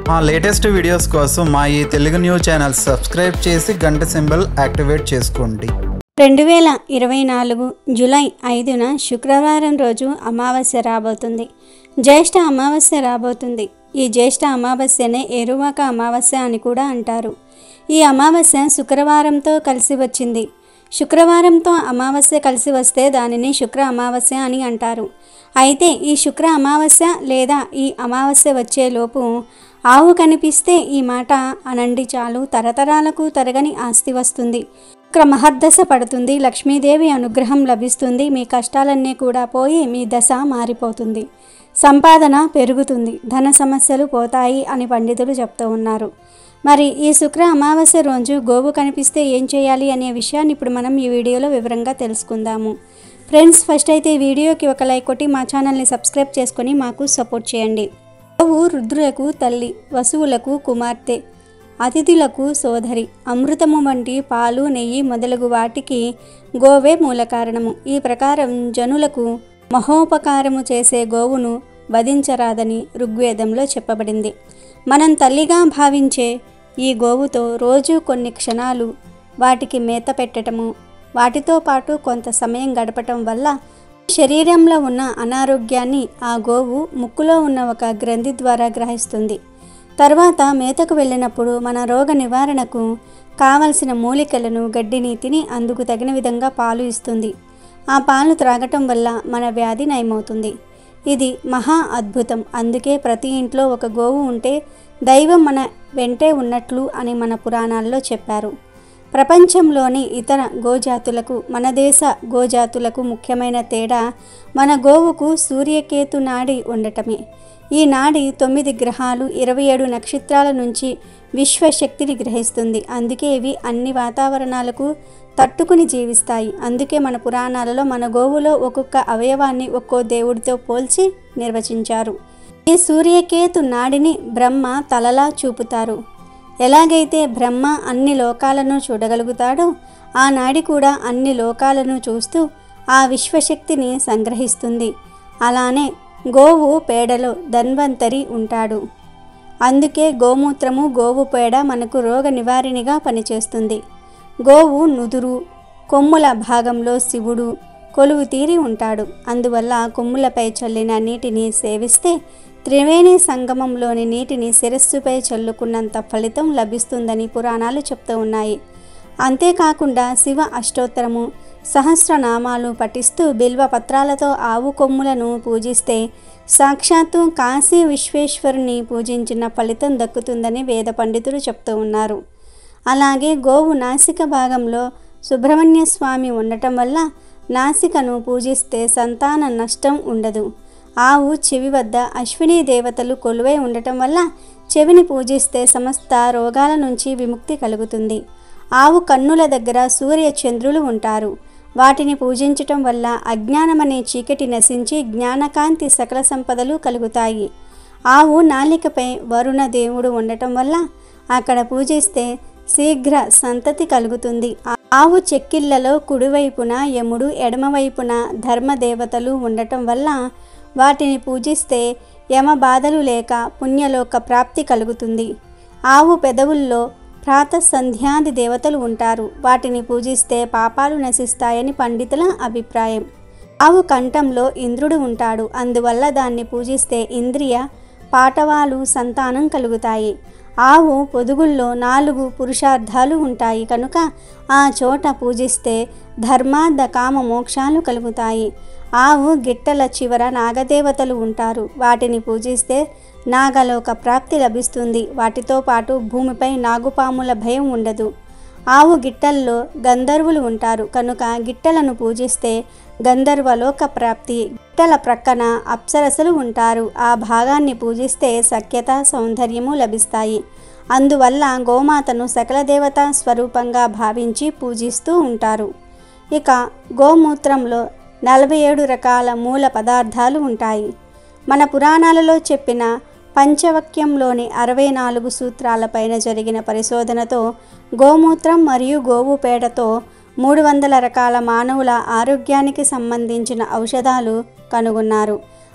మా latest videos కోసం మా ఈ తెలుగు న్యూస్ ఛానల్ సబ్స్క్రైబ్ చేసి గంట సింబల్ యాక్టివేట్ చేసుకోండి రెండు వేల ఇరవై నాలుగు జూలై ఐదున శుక్రవారం రోజు అమావాస్య రాబోతుంది జ్యేష్ఠ అమావాస్య రాబోతుంది ఈ జ్యేష్ఠ అమావాస్యనే ఏరువాక అమావాస్య అని కూడా అంటారు ఈ అమావాస్య శుక్రవారంతో కలిసి వచ్చింది శుక్రవారంతో అమావాస్య కలిసి వస్తే దానిని శుక్ర అమావాస్య అని అంటారు అయితే ఈ శుక్ర అమావాస్య లేదా ఈ అమావాస్య వచ్చేలోపు ఆవు కనిపిస్తే ఈ మాట అనండి చాలు తరతరాలకు తరగని ఆస్తి వస్తుంది శుక్ర మహర్దశ పడుతుంది లక్ష్మీదేవి అనుగ్రహం లభిస్తుంది మీ కష్టాలన్నీ కూడా పోయి మీ దశ మారిపోతుంది సంపాదన పెరుగుతుంది ధన సమస్యలు పోతాయి అని పండితులు చెప్తూ ఉన్నారు మరి ఈ శుక్ర అమావాస్య రోజు గోవు కనిపిస్తే ఏం చేయాలి అనే విషయాన్ని ఇప్పుడు మనం ఈ వీడియోలో వివరంగా తెలుసుకుందాము ఫ్రెండ్స్ ఫస్ట్ అయితే ఈ వీడియోకి ఒక లైక్ కొట్టి మా ఛానల్ని సబ్స్క్రైబ్ చేసుకొని మాకు సపోర్ట్ చేయండి గోవు రుద్రులకు తల్లి వసువులకు కుమార్తె అతిథులకు సోదరి అమృతము వంటి పాలు నెయ్యి మొదలగు వాటికి గోవే మూల కారణము ఈ ప్రకారం జనులకు మహోపకారము చేసే గోవును వధించరాదని ఋగ్వేదంలో చెప్పబడింది మనం తల్లిగా భావించే ఈ గోవుతో రోజు కొన్ని క్షణాలు వాటికి మేత పెట్టటము వాటితో పాటు కొంత సమయం గడపటం వల్ల శరీరంలో ఉన్న అనారోగ్యాన్ని ఆ గోవు ముక్కులో ఉన్న ఒక గ్రంథి ద్వారా గ్రహిస్తుంది తర్వాత మేతకు వెళ్ళినప్పుడు మన రోగ నివారణకు కావలసిన మూలికలను గడ్డిని తిని అందుకు తగిన విధంగా పాలు ఇస్తుంది ఆ పాలు త్రాగటం వల్ల మన వ్యాధి నయమవుతుంది ఇది మహా అద్భుతం అందుకే ప్రతి ఇంట్లో ఒక గోవు ఉంటే దైవం మన వెంటే ఉన్నట్లు అని మన పురాణాల్లో చెప్పారు ప్రపంచంలోని ఇతర గోజాతులకు మన దేశ గోజాతులకు ముఖ్యమైన తేడా మన గోవుకు సూర్యకేతు నాడి ఉండటమే ఈ నాడి తొమ్మిది గ్రహాలు ఇరవై ఏడు నక్షత్రాల నుంచి విశ్వశక్తిని గ్రహిస్తుంది అందుకే ఇవి అన్ని వాతావరణాలకు తట్టుకుని జీవిస్తాయి అందుకే మన పురాణాలలో మన గోవులో ఒక్కొక్క అవయవాన్ని ఒక్కో దేవుడితో పోల్చి నిర్వచించారు ఈ సూర్యకేతు నాడిని బ్రహ్మ తలలా చూపుతారు ఎలాగైతే బ్రహ్మ అన్ని లోకాలను చూడగలుగుతాడో ఆ నాడి కూడా అన్ని లోకాలను చూస్తూ ఆ విశ్వశక్తిని సంగ్రహిస్తుంది అలానే గోవు పేడలో ధన్వంతరి ఉంటాడు అందుకే గోమూత్రము గోవు పేడ మనకు రోగ నివారణగా పనిచేస్తుంది గోవు నుదురు కొమ్ముల భాగంలో శివుడు కొలువు తీరి ఉంటాడు అందువల్ల కొమ్ములపై చల్లిన నీటిని సేవిస్తే త్రివేణి సంగమంలోని నీటిని శిరస్సుపై చల్లుకున్నంత ఫలితం లభిస్తుందని పురాణాలు చెప్తూ ఉన్నాయి అంతేకాకుండా శివ అష్టోత్తరము సహస్రనామాలు పఠిస్తూ బిల్వ పత్రాలతో ఆవు కొమ్ములను పూజిస్తే సాక్షాత్తు కాశీ విశ్వేశ్వరుని పూజించిన ఫలితం దక్కుతుందని వేద పండితులు చెప్తూ ఉన్నారు అలాగే గోవు నాసిక భాగంలో సుబ్రహ్మణ్య స్వామి ఉండటం వల్ల నాసికను పూజిస్తే సంతాన నష్టం ఉండదు ఆవు చెవి వద్ద అశ్విని దేవతలు కొలువై ఉండటం వల్ల చెవిని పూజిస్తే సమస్త రోగాల నుంచి విముక్తి కలుగుతుంది ఆవు కన్నుల దగ్గర సూర్య చంద్రులు ఉంటారు వాటిని పూజించటం వల్ల అజ్ఞానమనే చీకటి నశించి జ్ఞానకాంతి సకల సంపదలు కలుగుతాయి ఆవు నాలికపై వరుణ దేవుడు ఉండటం వల్ల అక్కడ పూజిస్తే శీఘ్ర సంతతి కలుగుతుంది ఆవు చెక్కిళ్లలో కుడివైపున యముడు ఎడమవైపున ధర్మదేవతలు ఉండటం వల్ల వాటిని పూజిస్తే యమ బాధలు లేక పుణ్యలోక ప్రాప్తి కలుగుతుంది ఆవు పెదవుల్లో ప్రాత సంధ్యాది దేవతలు ఉంటారు వాటిని పూజిస్తే పాపాలు నశిస్తాయని పండితుల అభిప్రాయం ఆవు కంఠంలో ఇంద్రుడు ఉంటాడు అందువల్ల దాన్ని పూజిస్తే ఇంద్రియ పాటవాలు సంతానం కలుగుతాయి ఆవు పొదుగుల్లో నాలుగు పురుషార్థాలు ఉంటాయి కనుక ఆ చోట పూజిస్తే ధర్మార్థ కామ మోక్షాలు కలుగుతాయి ఆవు గిట్టల చివర నాగదేవతలు ఉంటారు వాటిని పూజిస్తే నాగలోక ప్రాప్తి లభిస్తుంది వాటితో పాటు భూమిపై నాగుపాముల భయం ఉండదు ఆవు గిట్టల్లో గంధర్వులు ఉంటారు కనుక గిట్టలను పూజిస్తే గంధర్వలోక ప్రాప్తి గిట్టల ప్రక్కన అప్సరసలు ఉంటారు ఆ భాగాన్ని పూజిస్తే సఖ్యత సౌందర్యము లభిస్తాయి అందువల్ల గోమాతను సకల దేవత స్వరూపంగా భావించి పూజిస్తూ ఉంటారు ఇక గోమూత్రంలో నలభై ఏడు రకాల మూల పదార్థాలు ఉంటాయి మన పురాణాలలో చెప్పిన పంచవక్యంలోని అరవై నాలుగు సూత్రాలపైన జరిగిన పరిశోధనతో గోమూత్రం మరియు గోవు పేడతో మూడు వందల రకాల మానవుల ఆరోగ్యానికి సంబంధించిన ఔషధాలు కనుగొన్నారు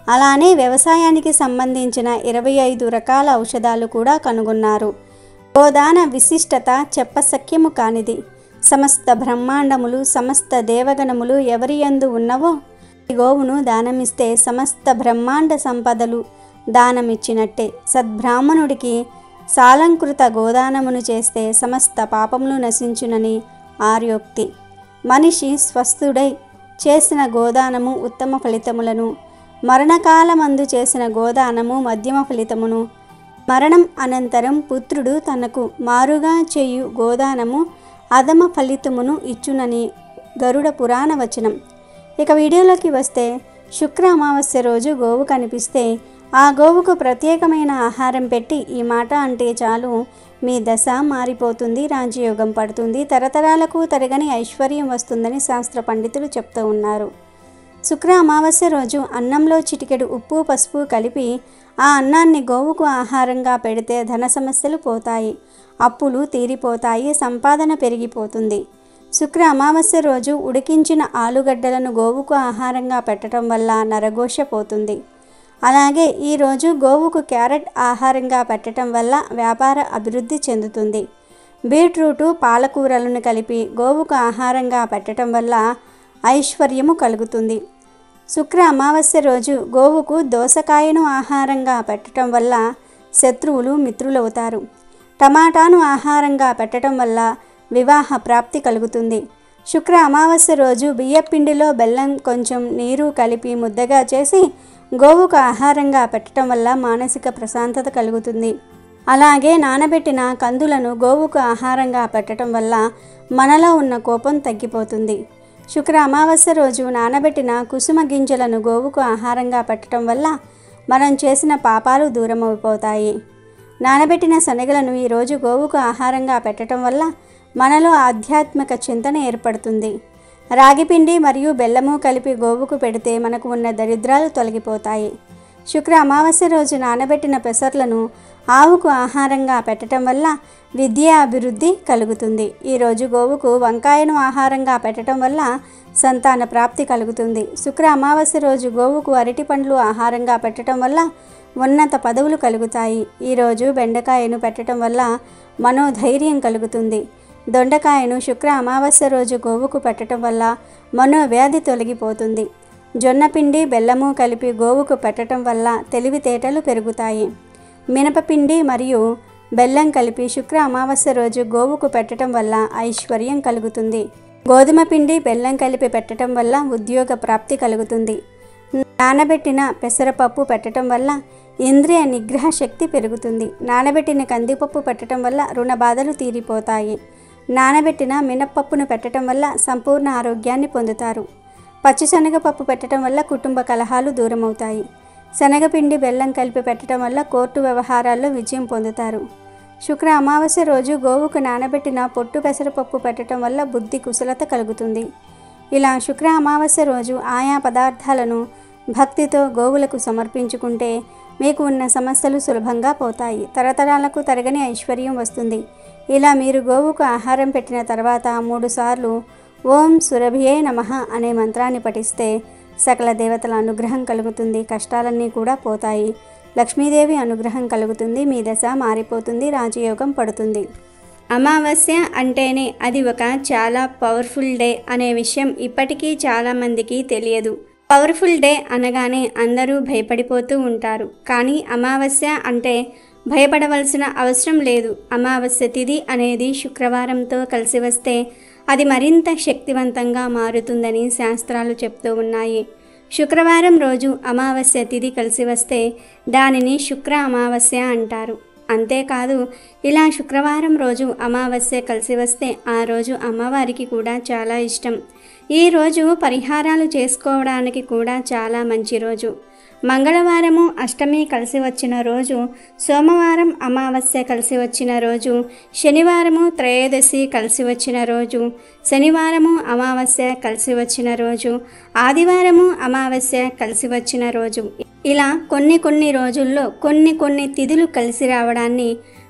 అలానే వ్యవసాయానికి సంబంధించిన ఇరవై ఐదు రకాల ఔషధాలు కూడా కనుగొన్నారు గోదాన విశిష్టత చెప్పసఖ్యము కానిది సమస్త బ్రహ్మాండములు సమస్త దేవగణములు ఎవరి యందు ఉన్నవో ఈ గోవును దానమిస్తే సమస్త బ్రహ్మాండ సంపదలు దానమిచ్చినట్టే సద్బ్రాహ్మణుడికి సాలంకృత గోదానమును చేస్తే సమస్త పాపములు నశించునని ఆర్యోక్తి మనిషి స్వస్థుడై చేసిన గోదానము ఉత్తమ ఫలితములను మరణకాలమందు చేసిన గోదానము మధ్యమ ఫలితమును మరణం అనంతరం పుత్రుడు తనకు మారుగా చేయు గోదానము అధమ ఫలితమును ఇచ్చునని గరుడ పురాణ వచనం ఇక వీడియోలోకి వస్తే శుక్ర అమావాస్య రోజు గోవు కనిపిస్తే ఆ గోవుకు ప్రత్యేకమైన ఆహారం పెట్టి ఈ మాట అంటే చాలు మీ దశ మారిపోతుంది రాజయోగం పడుతుంది తరతరాలకు తరగని ఐశ్వర్యం వస్తుందని శాస్త్ర పండితులు చెప్తూ ఉన్నారు శుక్ర అమావాస్య రోజు అన్నంలో చిటికెడు ఉప్పు పసుపు కలిపి ఆ అన్నాన్ని గోవుకు ఆహారంగా పెడితే ధన సమస్యలు పోతాయి అప్పులు తీరిపోతాయి సంపాదన పెరిగిపోతుంది శుక్ర అమావాస్య రోజు ఉడికించిన ఆలుగడ్డలను గోవుకు ఆహారంగా పెట్టడం వల్ల నరఘోష పోతుంది అలాగే ఈరోజు గోవుకు క్యారెట్ ఆహారంగా పెట్టడం వల్ల వ్యాపార అభివృద్ధి చెందుతుంది బీట్రూటు పాలకూరలను కలిపి గోవుకు ఆహారంగా పెట్టడం వల్ల ఐశ్వర్యము కలుగుతుంది శుక్ర అమావాస్య రోజు గోవుకు దోసకాయను ఆహారంగా పెట్టడం వల్ల శత్రువులు మిత్రులవుతారు టమాటాను ఆహారంగా పెట్టడం వల్ల వివాహ ప్రాప్తి కలుగుతుంది శుక్ర అమావాస్య రోజు బియ్యపిండిలో బెల్లం కొంచెం నీరు కలిపి ముద్దగా చేసి గోవుకు ఆహారంగా పెట్టడం వల్ల మానసిక ప్రశాంతత కలుగుతుంది అలాగే నానబెట్టిన కందులను గోవుకు ఆహారంగా పెట్టడం వల్ల మనలో ఉన్న కోపం తగ్గిపోతుంది శుక్ర అమావాస్య రోజు నానబెట్టిన కుసుమ గింజలను గోవుకు ఆహారంగా పెట్టడం వల్ల మనం చేసిన పాపాలు దూరమైపోతాయి నానబెట్టిన శనగలను ఈరోజు గోవుకు ఆహారంగా పెట్టడం వల్ల మనలో ఆధ్యాత్మిక చింతన ఏర్పడుతుంది రాగిపిండి మరియు బెల్లము కలిపి గోవుకు పెడితే మనకు ఉన్న దరిద్రాలు తొలగిపోతాయి శుక్ర అమావాస్య రోజు నానబెట్టిన పెసర్లను ఆవుకు ఆహారంగా పెట్టడం వల్ల విద్యా అభివృద్ధి కలుగుతుంది ఈరోజు గోవుకు వంకాయను ఆహారంగా పెట్టడం వల్ల సంతాన ప్రాప్తి కలుగుతుంది శుక్ర అమావాస్య రోజు గోవుకు అరటి పండ్లు ఆహారంగా పెట్టడం వల్ల ఉన్నత పదవులు కలుగుతాయి ఈరోజు బెండకాయను పెట్టడం వల్ల మనోధైర్యం కలుగుతుంది దొండకాయను శుక్ర అమావాస్య రోజు గోవుకు పెట్టడం వల్ల మనోవ్యాధి తొలగిపోతుంది జొన్నపిండి బెల్లము కలిపి గోవుకు పెట్టడం వల్ల తెలివితేటలు పెరుగుతాయి మినపపిండి మరియు బెల్లం కలిపి శుక్ర అమావాస్య రోజు గోవుకు పెట్టడం వల్ల ఐశ్వర్యం కలుగుతుంది గోధుమ పిండి బెల్లం కలిపి పెట్టడం వల్ల ఉద్యోగ ప్రాప్తి కలుగుతుంది నానబెట్టిన పెసరపప్పు పెట్టడం వల్ల ఇంద్రియ నిగ్రహ శక్తి పెరుగుతుంది నానబెట్టిన కందిపప్పు పెట్టడం వల్ల రుణ బాధలు తీరిపోతాయి నానబెట్టిన మినప్పప్పును పెట్టడం వల్ల సంపూర్ణ ఆరోగ్యాన్ని పొందుతారు పచ్చిశనగపప్పు పెట్టడం వల్ల కుటుంబ కలహాలు దూరమవుతాయి శనగపిండి బెల్లం కలిపి పెట్టడం వల్ల కోర్టు వ్యవహారాల్లో విజయం పొందుతారు శుక్ర అమావాస్య రోజు గోవుకు నానబెట్టిన పొట్టు పెసరపప్పు పెట్టడం వల్ల బుద్ధి కుశలత కలుగుతుంది ఇలా శుక్ర అమావాస్య రోజు ఆయా పదార్థాలను భక్తితో గోవులకు సమర్పించుకుంటే మీకు ఉన్న సమస్యలు సులభంగా పోతాయి తరతరాలకు తరగని ఐశ్వర్యం వస్తుంది ఇలా మీరు గోవుకు ఆహారం పెట్టిన తర్వాత మూడుసార్లు ఓం సురభియే నమః అనే మంత్రాన్ని పఠిస్తే సకల దేవతల అనుగ్రహం కలుగుతుంది కష్టాలన్నీ కూడా పోతాయి లక్ష్మీదేవి అనుగ్రహం కలుగుతుంది మీ దశ మారిపోతుంది రాజయోగం పడుతుంది అమావాస్య అంటేనే అది ఒక చాలా పవర్ఫుల్ డే అనే విషయం ఇప్పటికీ చాలామందికి తెలియదు పవర్ఫుల్ డే అనగానే అందరూ భయపడిపోతూ ఉంటారు కానీ అమావాస్య అంటే భయపడవలసిన అవసరం లేదు అమావాస్య తిథి అనేది శుక్రవారంతో కలిసి వస్తే అది మరింత శక్తివంతంగా మారుతుందని శాస్త్రాలు చెప్తూ ఉన్నాయి శుక్రవారం రోజు అమావాస్య తిథి కలిసి వస్తే దానిని శుక్ర అమావాస్య అంటారు అంతేకాదు ఇలా శుక్రవారం రోజు అమావాస్య కలిసి వస్తే ఆ రోజు అమ్మవారికి కూడా చాలా ఇష్టం ఈ రోజు పరిహారాలు చేసుకోవడానికి కూడా చాలా మంచి రోజు మంగళవారము అష్టమి కలిసి వచ్చిన రోజు సోమవారం అమావాస్య కలిసి వచ్చిన రోజు శనివారము త్రయోదశి కలిసి వచ్చిన రోజు శనివారము అమావాస్య కలిసి వచ్చిన రోజు ఆదివారము అమావాస్య కలిసి వచ్చిన రోజు ఇలా కొన్ని కొన్ని రోజుల్లో కొన్ని కొన్ని తిథులు కలిసి రావడాన్ని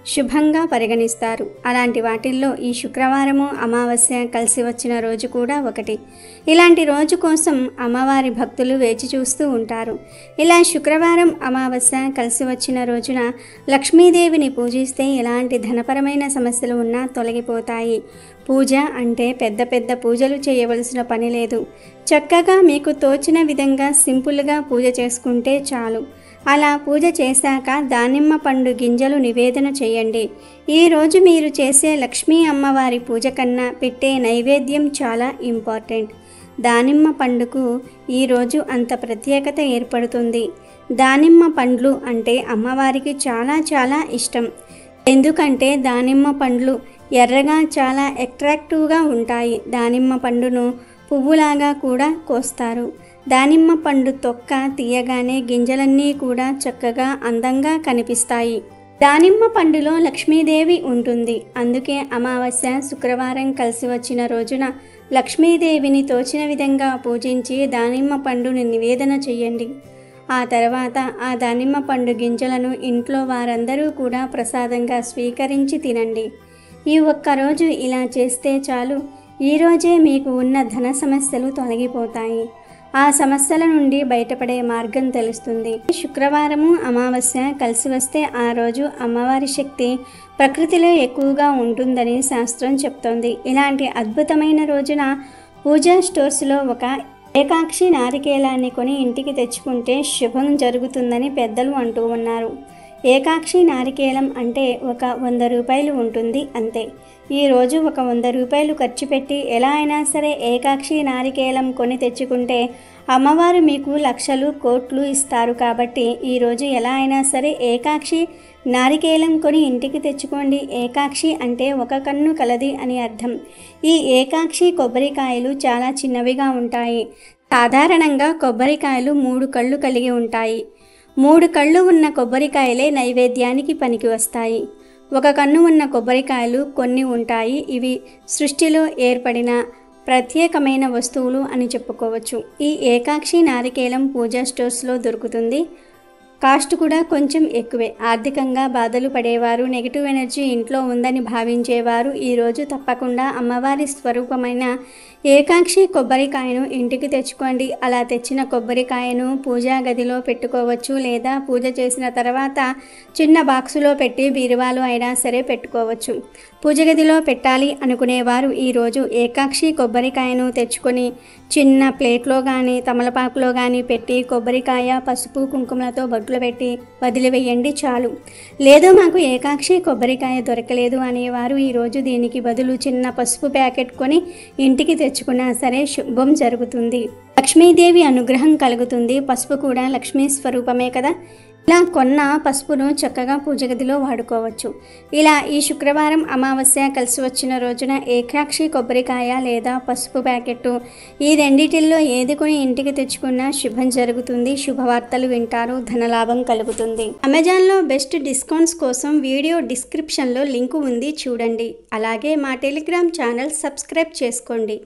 శుభంగా పరిగణిస్తారు అలాంటి వాటిల్లో ఈ శుక్రవారము అమావాస్య కలిసి వచ్చిన రోజు కూడా ఒకటి ఇలాంటి రోజు కోసం అమ్మవారి భక్తులు వేచి చూస్తూ ఉంటారు ఇలా శుక్రవారం అమావాస్య కలిసి వచ్చిన రోజున లక్ష్మీదేవిని పూజిస్తే ఎలాంటి ధనపరమైన సమస్యలు ఉన్నా తొలగిపోతాయి పూజ అంటే పెద్ద పెద్ద పూజలు చేయవలసిన పని లేదు చక్కగా మీకు తోచిన విధంగా సింపుల్గా పూజ చేసుకుంటే చాలు అలా పూజ చేశాక దానిమ్మ పండు గింజలు నివేదన చేయండి ఈరోజు మీరు చేసే లక్ష్మీ అమ్మవారి పూజ కన్నా పెట్టే నైవేద్యం చాలా ఇంపార్టెంట్ దానిమ్మ పండుకు ఈరోజు అంత ప్రత్యేకత ఏర్పడుతుంది దానిమ్మ పండ్లు అంటే అమ్మవారికి చాలా చాలా ఇష్టం ఎందుకంటే దానిమ్మ పండ్లు ఎర్రగా చాలా అట్రాక్టివ్గా ఉంటాయి దానిమ్మ పండును పువ్వులాగా కూడా కోస్తారు దానిమ్మ పండు తొక్క తీయగానే గింజలన్నీ కూడా చక్కగా అందంగా కనిపిస్తాయి దానిమ్మ పండులో లక్ష్మీదేవి ఉంటుంది అందుకే అమావాస్య శుక్రవారం కలిసి వచ్చిన రోజున లక్ష్మీదేవిని తోచిన విధంగా పూజించి దానిమ్మ పండుని నివేదన చేయండి ఆ తర్వాత ఆ దానిమ్మ పండు గింజలను ఇంట్లో వారందరూ కూడా ప్రసాదంగా స్వీకరించి తినండి ఈ ఒక్కరోజు ఇలా చేస్తే చాలు ఈరోజే మీకు ఉన్న ధన సమస్యలు తొలగిపోతాయి ఆ సమస్యల నుండి బయటపడే మార్గం తెలుస్తుంది శుక్రవారము అమావాస్య కలిసి వస్తే ఆ రోజు అమ్మవారి శక్తి ప్రకృతిలో ఎక్కువగా ఉంటుందని శాస్త్రం చెప్తోంది ఇలాంటి అద్భుతమైన రోజున పూజా స్టోర్స్లో ఒక ఏకాక్షి నారికేలాన్ని కొని ఇంటికి తెచ్చుకుంటే శుభం జరుగుతుందని పెద్దలు అంటూ ఉన్నారు ఏకాక్షి నారికేలం అంటే ఒక వంద రూపాయలు ఉంటుంది అంతే ఈరోజు ఒక వంద రూపాయలు ఖర్చు పెట్టి ఎలా అయినా సరే ఏకాక్షి నారికేలం కొని తెచ్చుకుంటే అమ్మవారు మీకు లక్షలు కోట్లు ఇస్తారు కాబట్టి ఈరోజు ఎలా అయినా సరే ఏకాక్షి నారికేలం కొని ఇంటికి తెచ్చుకోండి ఏకాక్షి అంటే ఒక కన్ను కలది అని అర్థం ఈ ఏకాక్షి కొబ్బరికాయలు చాలా చిన్నవిగా ఉంటాయి సాధారణంగా కొబ్బరికాయలు మూడు కళ్ళు కలిగి ఉంటాయి మూడు కళ్ళు ఉన్న కొబ్బరికాయలే నైవేద్యానికి పనికి వస్తాయి ఒక కన్ను ఉన్న కొబ్బరికాయలు కొన్ని ఉంటాయి ఇవి సృష్టిలో ఏర్పడిన ప్రత్యేకమైన వస్తువులు అని చెప్పుకోవచ్చు ఈ ఏకాక్షి నారికేలం పూజా స్టోర్స్లో దొరుకుతుంది కాస్ట్ కూడా కొంచెం ఎక్కువే ఆర్థికంగా బాధలు పడేవారు నెగిటివ్ ఎనర్జీ ఇంట్లో ఉందని భావించేవారు ఈరోజు తప్పకుండా అమ్మవారి స్వరూపమైన ఏకాక్షి కొబ్బరికాయను ఇంటికి తెచ్చుకోండి అలా తెచ్చిన కొబ్బరికాయను పూజా గదిలో పెట్టుకోవచ్చు లేదా పూజ చేసిన తర్వాత చిన్న బాక్సులో పెట్టి బీరువాలో అయినా సరే పెట్టుకోవచ్చు పూజ గదిలో పెట్టాలి అనుకునేవారు ఈరోజు ఏకాక్షి కొబ్బరికాయను తెచ్చుకొని చిన్న ప్లేట్లో కానీ తమలపాకులో కానీ పెట్టి కొబ్బరికాయ పసుపు కుంకుమలతో బొట్లు పెట్టి వదిలివేయండి చాలు లేదు మాకు ఏకాక్షి కొబ్బరికాయ దొరకలేదు అనేవారు ఈరోజు దీనికి బదులు చిన్న పసుపు ప్యాకెట్ కొని ఇంటికి తెచ్చుకున్నా సరే శుభం జరుగుతుంది లక్ష్మీదేవి అనుగ్రహం కలుగుతుంది పసుపు కూడా లక్ష్మీ స్వరూపమే కదా ఇలా కొన్న పసుపును చక్కగా పూజ గదిలో వాడుకోవచ్చు ఇలా ఈ శుక్రవారం అమావాస్య కలిసి వచ్చిన రోజున ఏకాక్షి కొబ్బరికాయ లేదా పసుపు ప్యాకెట్ ఈ రెండిటిల్లో ఏది కొని ఇంటికి తెచ్చుకున్నా శుభం జరుగుతుంది శుభవార్తలు వింటారు ధనలాభం కలుగుతుంది అమెజాన్లో బెస్ట్ డిస్కౌంట్స్ కోసం వీడియో డిస్క్రిప్షన్లో లింకు ఉంది చూడండి అలాగే మా టెలిగ్రామ్ ఛానల్ సబ్స్క్రైబ్ చేసుకోండి